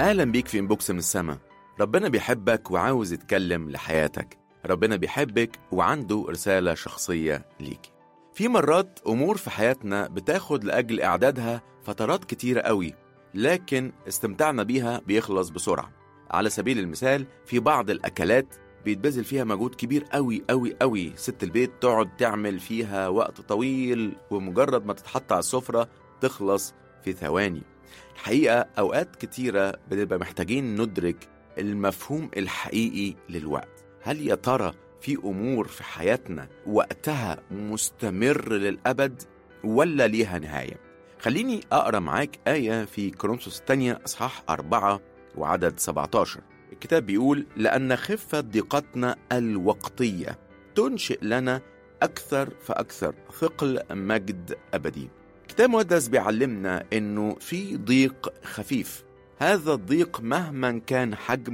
أهلا بيك في إنبوكس من السما ربنا بيحبك وعاوز يتكلم لحياتك ربنا بيحبك وعنده رسالة شخصية ليك في مرات أمور في حياتنا بتاخد لأجل إعدادها فترات كتيرة قوي لكن استمتاعنا بيها بيخلص بسرعة على سبيل المثال في بعض الأكلات بيتبذل فيها مجهود كبير قوي قوي قوي ست البيت تقعد تعمل فيها وقت طويل ومجرد ما تتحط على السفرة تخلص في ثواني الحقيقة أوقات كتيرة بنبقى محتاجين ندرك المفهوم الحقيقي للوقت هل يا ترى في أمور في حياتنا وقتها مستمر للأبد ولا ليها نهاية خليني أقرأ معاك آية في كورنثوس الثانية أصحاح أربعة وعدد 17 الكتاب بيقول لأن خفة ضيقتنا الوقتية تنشئ لنا أكثر فأكثر ثقل مجد أبدي الكتاب المقدس بيعلمنا إنه في ضيق خفيف هذا الضيق مهما كان حجمه